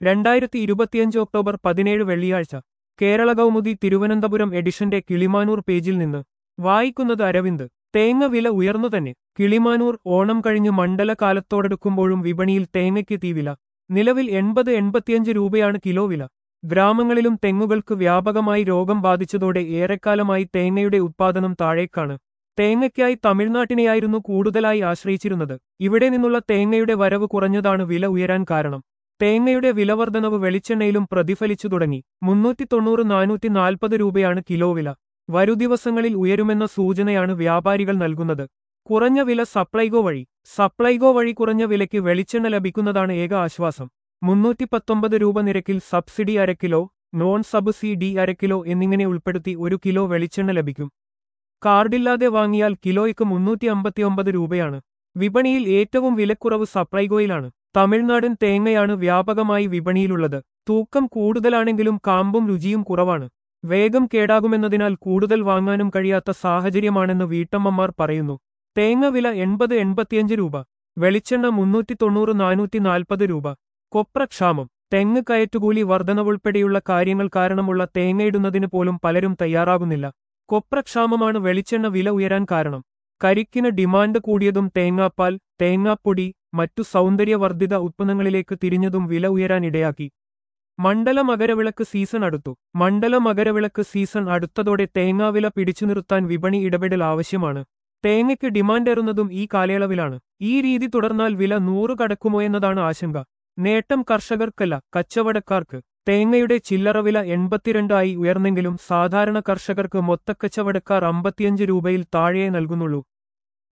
രണ്ടായിരത്തി ഇരുപത്തിയഞ്ച് ഒക്ടോബർ പതിനേഴ് വെള്ളിയാഴ്ച കേരള കൗമുദി തിരുവനന്തപുരം എഡിഷന്റെ കിളിമാനൂർ പേജിൽ നിന്ന് വായിക്കുന്നത് അരവിന്ദ് തേങ്ങ വില ഉയർന്നു തന്നെ കിളിമാനൂർ ഓണം കഴിഞ്ഞ് മണ്ഡലകാലത്തോടടുക്കുമ്പോഴും വിപണിയിൽ തേങ്ങയ്ക്ക് തീവില നിലവിൽ എൺപത് എൺപത്തിയഞ്ച് രൂപയാണ് കിലോ വില ഗ്രാമങ്ങളിലും തെങ്ങുകൾക്ക് വ്യാപകമായി രോഗം ബാധിച്ചതോടെ ഏറെക്കാലമായി തേങ്ങയുടെ ഉത്പാദനം താഴേക്കാണ് തേങ്ങയ്ക്കായി തമിഴ്നാട്ടിനെയായിരുന്നു കൂടുതലായി ആശ്രയിച്ചിരുന്നത് ഇവിടെ നിന്നുള്ള തേങ്ങയുടെ വരവ് കുറഞ്ഞതാണ് വില ഉയരാൻ കാരണം തേങ്ങയുടെ വിലവർദ്ധനവ് വെളിച്ചെണ്ണയിലും പ്രതിഫലിച്ചു തുടങ്ങി മുന്നൂറ്റി തൊണ്ണൂറ് നാനൂറ്റി നാൽപ്പത് രൂപയാണ് കിലോ വില വരുദിവസങ്ങളിൽ ഉയരുമെന്ന സൂചനയാണ് വ്യാപാരികൾ നൽകുന്നത് കുറഞ്ഞ വില സപ്ലൈകോ വഴി സപ്ലൈകോ വഴി കുറഞ്ഞ വിലയ്ക്ക് വെളിച്ചെണ്ണ ലഭിക്കുന്നതാണ് ഏക ആശ്വാസം മുന്നൂറ്റി പത്തൊമ്പത് രൂപ നിരക്കിൽ സബ്സിഡി അരക്കിലോ നോൺ സബ്സിഡി അരക്കിലോ എന്നിങ്ങനെ ഉൾപ്പെടുത്തി ഒരു കിലോ വെളിച്ചെണ്ണ ലഭിക്കും കാർഡില്ലാതെ വാങ്ങിയാൽ കിലോയ്ക്ക് മുന്നൂറ്റി അമ്പത്തിയൊമ്പത് രൂപയാണ് വിപണിയിൽ ഏറ്റവും വിലക്കുറവ് സപ്ലൈകോയിലാണ് തമിഴ്നാടൻ തേങ്ങയാണ് വ്യാപകമായി വിപണിയിലുള്ളത് തൂക്കം കൂടുതലാണെങ്കിലും കാമ്പും രുചിയും കുറവാണ് വേഗം കേടാകുമെന്നതിനാൽ കൂടുതൽ വാങ്ങാനും കഴിയാത്ത സാഹചര്യമാണെന്ന് വീട്ടമ്മമാർ പറയുന്നു തേങ്ങ വില എൺപത് എൺപത്തിയഞ്ച് രൂപ വെളിച്ചെണ്ണ മുന്നൂറ്റി തൊണ്ണൂറ് നാനൂറ്റി നാൽപ്പത് രൂപ കൊപ്രക്ഷാമം തെങ്ങ് കയറ്റുകൂലി വർധനവുൾപ്പെടെയുള്ള കാര്യങ്ങൾ കാരണമുള്ള തേങ്ങയിടുന്നതിന് പോലും പലരും തയ്യാറാകുന്നില്ല കൊപ്രക്ഷാമമാണ് വെളിച്ചെണ്ണ വില ഉയരാൻ കാരണം കരിക്കിന് ഡിമാൻഡ് കൂടിയതും തേങ്ങാപ്പാൽ തേങ്ങാപ്പൊടി മറ്റു സൗന്ദര്യവർദ്ധിത ഉത്പന്നങ്ങളിലേക്ക് തിരിഞ്ഞതും വില ഉയരാൻ ഇടയാക്കി മണ്ഡല മകരവിളക്ക് സീസൺ അടുത്തു മണ്ഡല മകരവിളക്ക് സീസൺ അടുത്തതോടെ തേങ്ങാവില പിടിച്ചു നിർത്താൻ വിപണി ഇടപെടൽ ആവശ്യമാണ് തേങ്ങയ്ക്ക് ഡിമാൻഡ് ഏറുന്നതും ഈ കാലയളവിലാണ് ഈ രീതി തുടർന്നാൽ വില നൂറ് കടക്കുമോ എന്നതാണ് ആശങ്ക നേട്ടം കർഷകർക്കല്ല കച്ചവടക്കാർക്ക് തേങ്ങയുടെ ചില്ലറവില എൺപത്തിരണ്ടായി ഉയർന്നെങ്കിലും സാധാരണ കർഷകർക്ക് മൊത്തക്കച്ചവടക്കാർ അമ്പത്തിയഞ്ച് രൂപയിൽ താഴെയേ നൽകുന്നുള്ളൂ